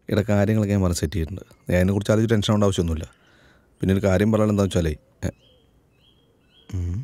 ഇവിടെ കാര്യങ്ങളൊക്കെ ഞാൻ പറഞ്ഞ് സെറ്റ് ചെയ്തിട്ടുണ്ട് ഞാൻ അതിനെക്കുറിച്ച് ആലോചിച്ച് ടെൻഷൻ ആവേണ്ട ആവശ്യമൊന്നുമില്ല പിന്നെ ഒരു കാര്യം പറയാൻ എന്താ വെച്ചാലേ എ, ഉം.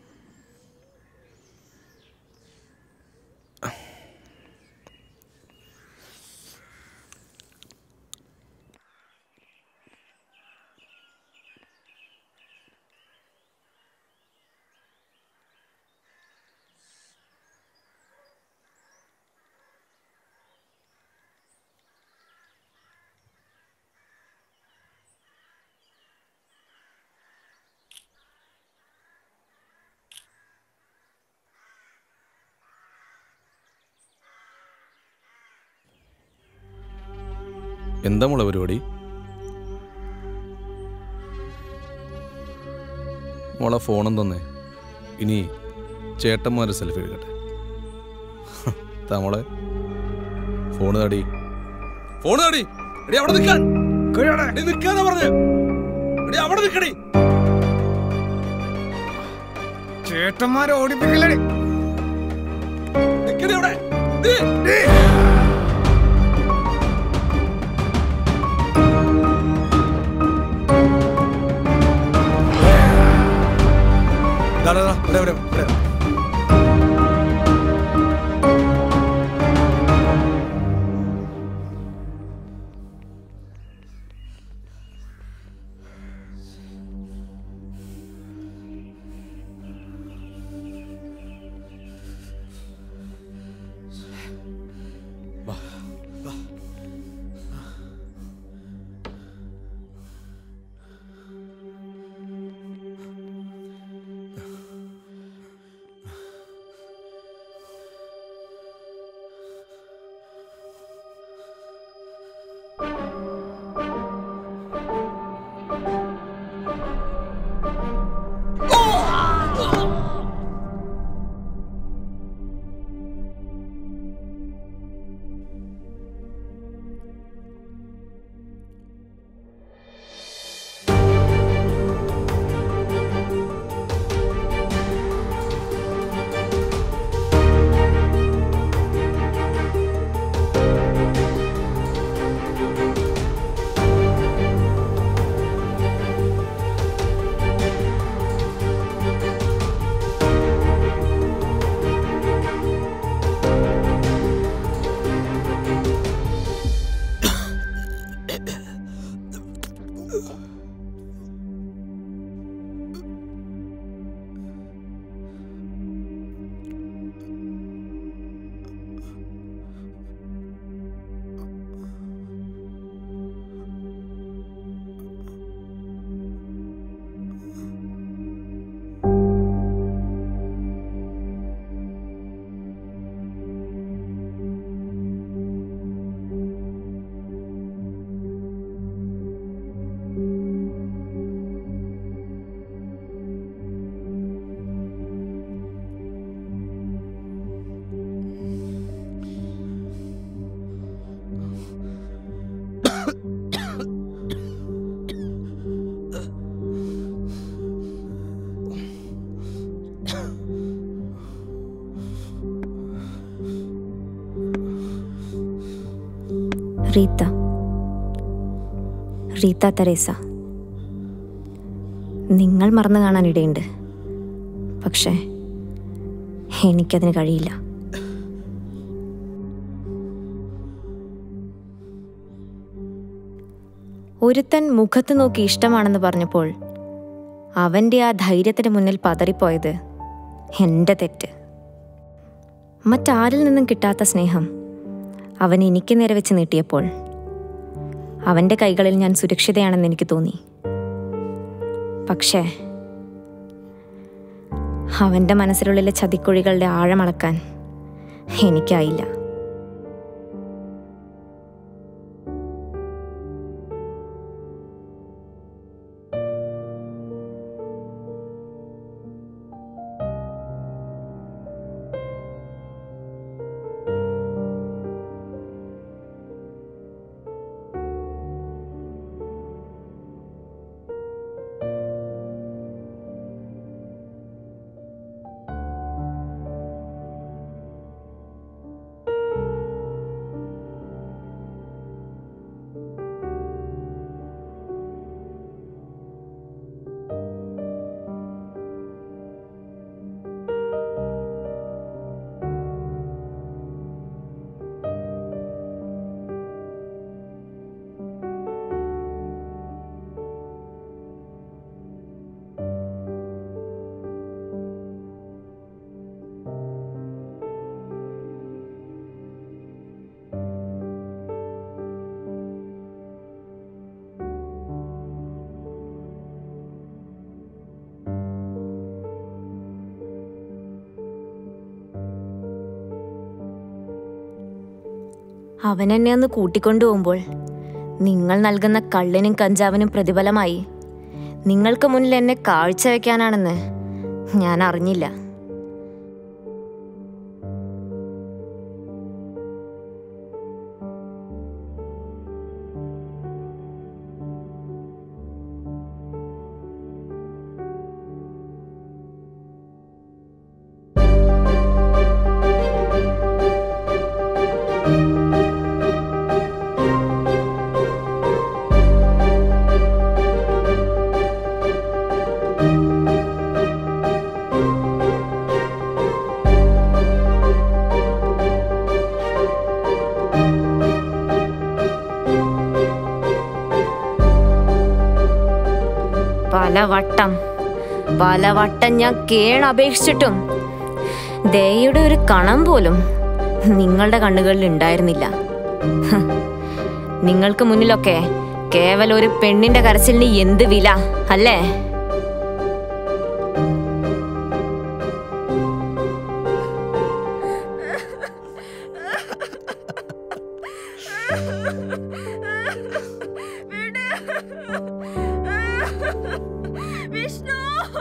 എന്താ മോളെ പരിപാടി മോളെ ഫോണും തന്നെ ഇനി ചേട്ടന്മാരെ സെൽഫി എടുക്കട്ടെ താ മോളെ ഫോണ് താടി ഫോണ് താടി എടി അവിടെ നിൽക്കാൻ എടി നിൽക്കാന്നാ പറഞ്ഞു എടി അവിടെ നിൽക്കടി ചേട്ടന്മാരെ ഓടിപ്പിക്കലേ നിൽക്കടി അവിടെ ദേ. ദാ, ദാ, ദാ, ഇവിടെ, ഇവിടെ, ഇവിടെ. റീത്ത റീത്ത തെരേസ നിങ്ങൾ മറന്നു കാണാൻ ഇടയുണ്ട് പക്ഷേ എനിക്കതിന് കഴിയില്ല ഒരുത്തൻ മുഖത്ത് നോക്കി ഇഷ്ടമാണെന്ന് പറഞ്ഞപ്പോൾ അവൻ്റെ ആ ധൈര്യത്തിന് മുന്നിൽ പതറിപ്പോയത് എൻ്റെ തെറ്റ് മറ്റാരിൽ നിന്നും കിട്ടാത്ത സ്നേഹം അവൻ എനിക്ക് നേരെ വെച്ച് നീട്ടിയപ്പോൾ അവൻ്റെ കൈകളിൽ ഞാൻ സുരക്ഷിതയാണെന്ന് എനിക്ക് തോന്നി പക്ഷേ അവൻ്റെ മനസ്സിലുള്ളിലെ ചതിക്കുഴികളുടെ ആഴമളക്കാൻ എനിക്കായില്ല അവൻ എന്നെ ഒന്ന് കൂട്ടിക്കൊണ്ടുപോകുമ്പോൾ നിങ്ങൾ നൽകുന്ന കള്ളിനും കഞ്ചാവിനും പ്രതിഫലമായി നിങ്ങൾക്ക് മുന്നിൽ എന്നെ കാഴ്ചവെക്കാനാണെന്ന് ഞാൻ അറിഞ്ഞില്ല പലവട്ടം പലവട്ടം ഞാൻ കേണപേക്ഷിച്ചിട്ടും ദയയുടെ ഒരു കണം പോലും നിങ്ങളുടെ കണ്ണുകളിൽ ഉണ്ടായിരുന്നില്ല ഹ്. നിങ്ങൾക്ക് മുന്നിലൊക്കെ കേവലം ഒരു പെണ്ണിന്റെ കരച്ചിലിന് എന്ത് വില അല്ലേ വിഷ്ണു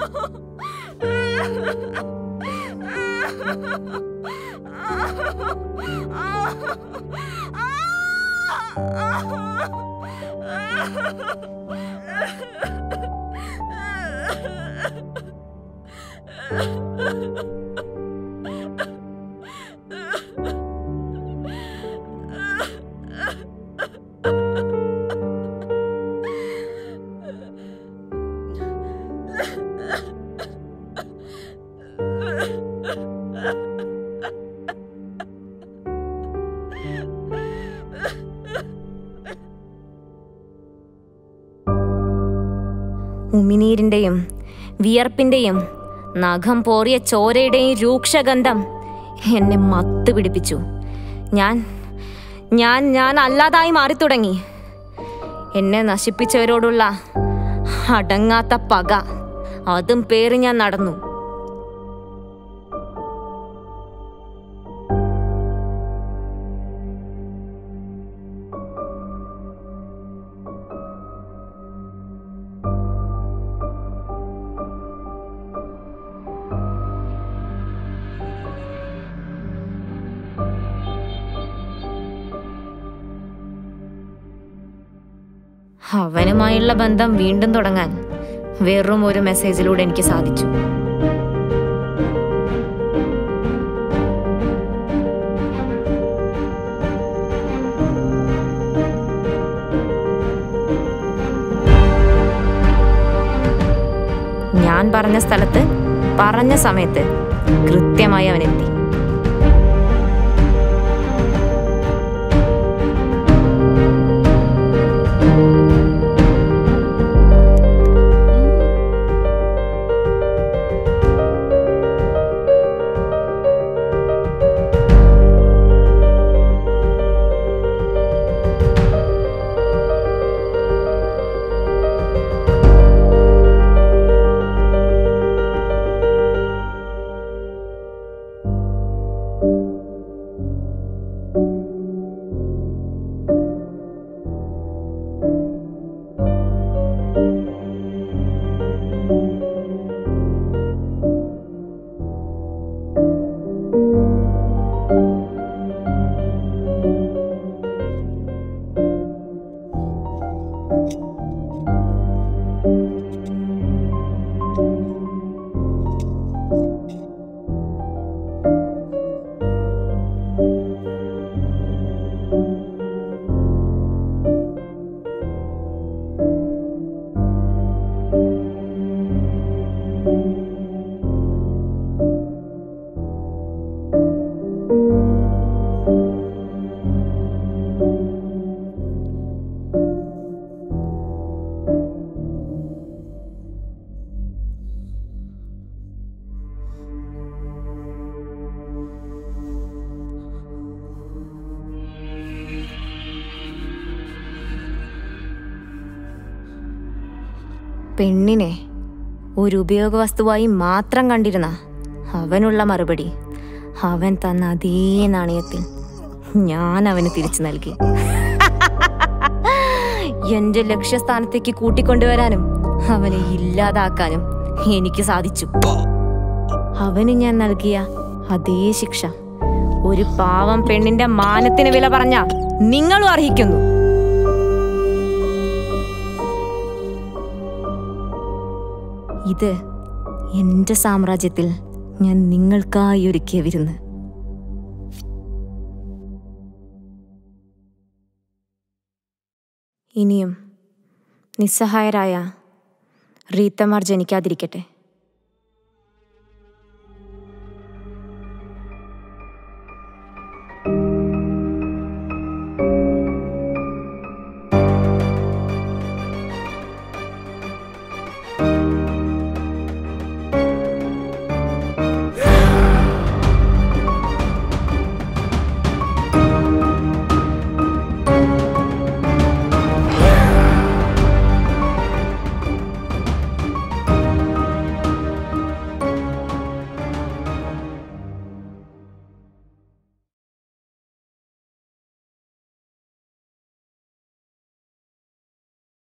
ഉമിനീരിന്റെയും വിയർപ്പിന്റെയും നഖം പോറിയ ചോരയുടെയും രൂക്ഷഗന്ധം എന്നെ മത്ത് പിടിപ്പിച്ചു ഞാൻ ഞാൻ ഞാൻ അല്ലാതായി മാറിത്തുടങ്ങി എന്നെ നശിപ്പിച്ചവരോടുള്ള അടങ്ങാത്ത പക അതും പേറി ഞാൻ നടന്നു അവനുമായുള്ള ബന്ധം വീണ്ടും തുടങ്ങാൻ വെറും ഒരു മെസ്സേജിലൂടെ എനിക്ക് സാധിച്ചു ഞാൻ പറഞ്ഞ സ്ഥലത്ത് പറഞ്ഞ സമയത്ത് കൃത്യമായി അവൻ എത്തി പെണ്ണിനെ ഒരു ഉപയോഗവസ്തുവായി മാത്രം കണ്ടിരുന്ന അവനുള്ള മറുപടി അവൻ തന്ന അതേ നാണയത്തിൽ ഞാൻ അവന് തിരിച്ചു നൽകി എന്റെ ലക്ഷ്യസ്ഥാനത്തേക്ക് കൂട്ടിക്കൊണ്ടുവരാനും അവനെ ഇല്ലാതാക്കാനും എനിക്ക് സാധിച്ചു അവന് ഞാൻ നൽകിയ അതേ ശിക്ഷ ഒരു പാവം പെണ്ണിന്റെ മാനത്തിന് വില പറഞ്ഞ നിങ്ങളും അർഹിക്കുന്നു ഇത് എന്റെ സാമ്രാജ്യത്തിൽ ഞാൻ നിങ്ങൾക്കായി ഒരുക്കിയ വിരുന്ന് ഇനിയും നിസ്സഹായരായ റീത്തമാർ ജനിക്കാതിരിക്കട്ടെ